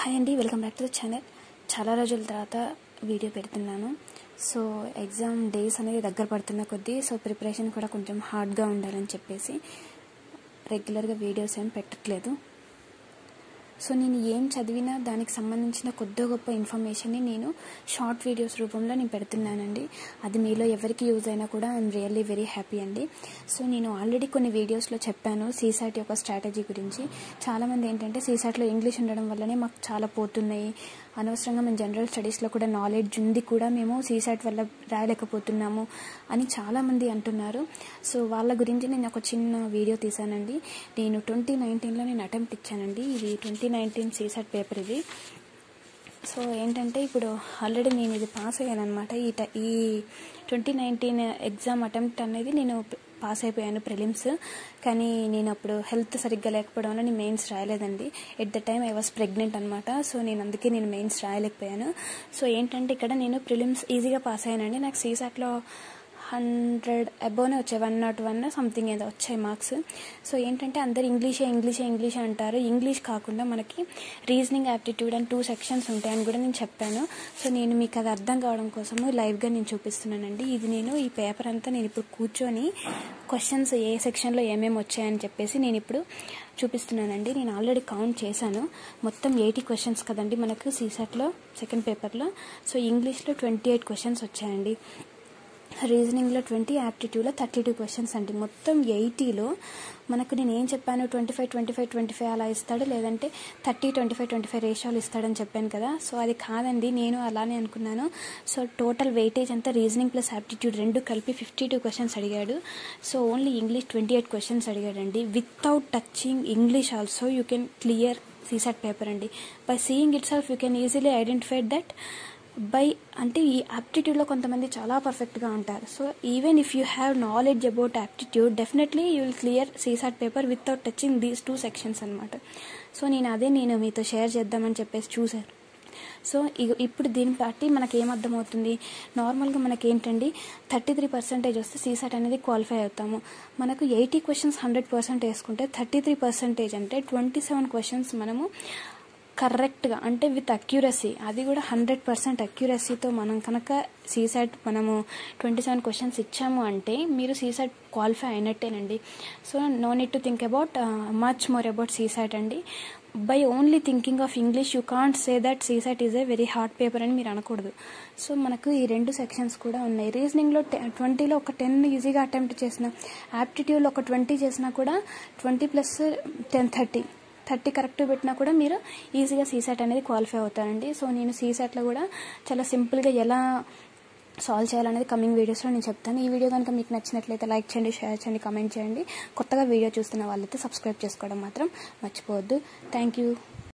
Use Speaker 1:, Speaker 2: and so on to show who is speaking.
Speaker 1: hi అండి welcome back to the channel చాలా రోజుల తర్వాత వీడియో పెడుతున్నాను సో ఎగ్జామ్ డేస్ అనేది దగ్గర పడుతున్న కొద్దీ సో ప్రిపరేషన్ కూడా కొంచెం హార్డ్గా ఉండాలని చెప్పేసి రెగ్యులర్గా వీడియోస్ ఏం పెట్టట్లేదు సో నేను ఏం చదివినా దానికి సంబంధించిన కొద్ది గొప్ప ఇన్ఫర్మేషన్ని నేను షార్ట్ వీడియోస్ రూపంలో నేను పెడుతున్నానండి అది మీలో ఎవరికి యూజ్ అయినా కూడా ఐఎమ్ రియల్లీ వెరీ హ్యాపీ అండి సో నేను ఆల్రెడీ కొన్ని వీడియోస్లో చెప్పాను సీసాట్ యొక్క స్ట్రాటజీ గురించి చాలామంది ఏంటంటే సీసాట్లో ఇంగ్లీష్ ఉండడం వల్లనే మాకు చాలా పోతున్నాయి అనవసరంగా మేము జనరల్ స్టడీస్లో కూడా నాలెడ్జ్ ఉంది కూడా మేము సీసాట్ వల్ల రాయలేకపోతున్నాము అని చాలామంది అంటున్నారు సో వాళ్ళ గురించి నేను ఒక చిన్న వీడియో తీశానండి నేను ట్వంటీ నైన్టీన్లో నేను అటెంప్ట్ ఇచ్చానండి ఇది ట్వంటీ నైన్టీన్ సీసాట్ పేపర్ ఇది సో ఏంటంటే ఇప్పుడు ఆల్రెడీ నేను ఇది పాస్ అయ్యాను అనమాట ఈ ట ఈ ట్వంటీ నైన్టీన్ ఎగ్జామ్ అటెంప్ట్ అనేది నేను పాస్ అయిపోయాను ప్రిలిమ్స్ కానీ నేను అప్పుడు హెల్త్ సరిగ్గా లేకపోవడం వల్ల నేను మెయిన్స్ రాయలేదండి at the time I was pregnant అనమాట సో నేను అందుకే నేను మెయిన్స్ రాయలేకపోయాను సో ఏంటంటే ఇక్కడ నేను ప్రిలిమ్స్ ఈజీగా పాస్ అయ్యానండి నాకు సీసాట్లో హండ్రెడ్ అబోనే వచ్చాయి వన్ నాట్ వన్ సంథింగ్ ఏదో వచ్చాయి మార్క్స్ సో ఏంటంటే అందరు ఇంగ్లీషే ఇంగ్లీషే ఇంగ్లీషే అంటారు ఇంగ్లీష్ కాకుండా మనకి రీజనింగ్ యాప్టిట్యూడ్ అని టూ సెక్షన్స్ ఉంటాయని కూడా నేను చెప్పాను సో నేను మీకు అది అర్థం కావడం కోసము లైవ్గా నేను చూపిస్తున్నానండి ఇది నేను ఈ పేపర్ అంతా నేను ఇప్పుడు కూర్చొని క్వశ్చన్స్ ఏ సెక్షన్లో ఏమేమి వచ్చాయని చెప్పేసి నేను ఇప్పుడు చూపిస్తున్నానండి నేను ఆల్రెడీ కౌంట్ చేశాను మొత్తం ఎయిటీ క్వశ్చన్స్ కదండి మనకు సీసాట్లో సెకండ్ పేపర్లో సో ఇంగ్లీష్లో ట్వంటీ ఎయిట్ క్వశ్చన్స్ వచ్చాయండి రీజనింగ్లో ట్వంటీ యాప్టిట్యూడ్లో థర్టీ టూ క్వశ్చన్స్ అండి మొత్తం ఎయిటీలో మనకు నేను ఏం చెప్పాను twenty five twenty five twenty five అలా ఇస్తాడు లేదంటే thirty twenty five twenty five రేషియోలు ఇస్తాడని చెప్పాను కదా సో అది కాదండి నేను అలానే అనుకున్నాను సో టోటల్ వెయిటేజ్ అంతా రీజనింగ్ ప్లస్ యాప్టిట్యూడ్ రెండు కలిపి ఫిఫ్టీ టూ క్వశ్చన్స్ అడిగాడు so only English twenty eight questions అడిగాడండి without touching English also you can clear CSAT paper అండి by seeing it self you can easily identified that by అంటే ఈ యాప్టిట్యూడ్లో కొంతమంది చాలా పర్ఫెక్ట్గా ఉంటారు so even if you have knowledge about aptitude definitely you will clear CSAT paper without touching these two sections అనమాట so నేను అదే నేను మీతో షేర్ చేద్దామని చెప్పేసి చూశాను సో ఇప్పుడు దీన్ని బట్టి మనకి ఏమర్థమవుతుంది నార్మల్గా మనకి ఏంటండి థర్టీ త్రీ పర్సెంటేజ్ వస్తే సీసాట్ అనేది క్వాలిఫై అవుతాము మనకు ఎయిటీ క్వశ్చన్స్ హండ్రెడ్ పర్సెంట్ వేసుకుంటే థర్టీ త్రీ పర్సెంటేజ్ అంటే ట్వంటీ సెవెన్ క్వశ్చన్స్ మనము కరెక్ట్గా అంటే విత్ అక్యురసీ అది కూడా హండ్రెడ్ పర్సెంట్ అక్యురసీతో మనం కనుక సీసాట్ మనము ట్వంటీ సెవెన్ క్వశ్చన్స్ ఇచ్చాము అంటే మీరు సీసాట్ క్వాలిఫై అయినట్టేనండి so no need to think about much more about CSAT అండి by only thinking of English you can't say that CSAT is a very hard paper అని మీరు అనకూడదు so మనకు ఈ రెండు సెక్షన్స్ కూడా ఉన్నాయి రీజనింగ్లో ట్వంటీలో ఒక టెన్ ఈజీగా అటెంప్ట్ చేసిన యాప్టిట్యూడ్లో ఒక ట్వంటీ చేసినా కూడా twenty plus ten thirty thirty correct పెట్టినా కూడా మీరు ఈజీగా సీసాట్ అనేది క్వాలిఫై అవుతారండి సో నేను సీసాట్లో కూడా చాలా సింపుల్గా ఎలా సాల్వ్ చేయాలనేది కమింగ్ వీడియోస్లో నేను చెప్తాను ఈ వీడియో కనుక మీకు నచ్చినట్లయితే లైక్ చేయండి షేర్ చేయండి కమెంట్ చేయండి కొత్తగా వీడియో చూస్తున్న వాళ్ళైతే సబ్స్క్రైబ్ చేసుకోవడం మాత్రం మర్చిపోవద్దు థ్యాంక్ యూ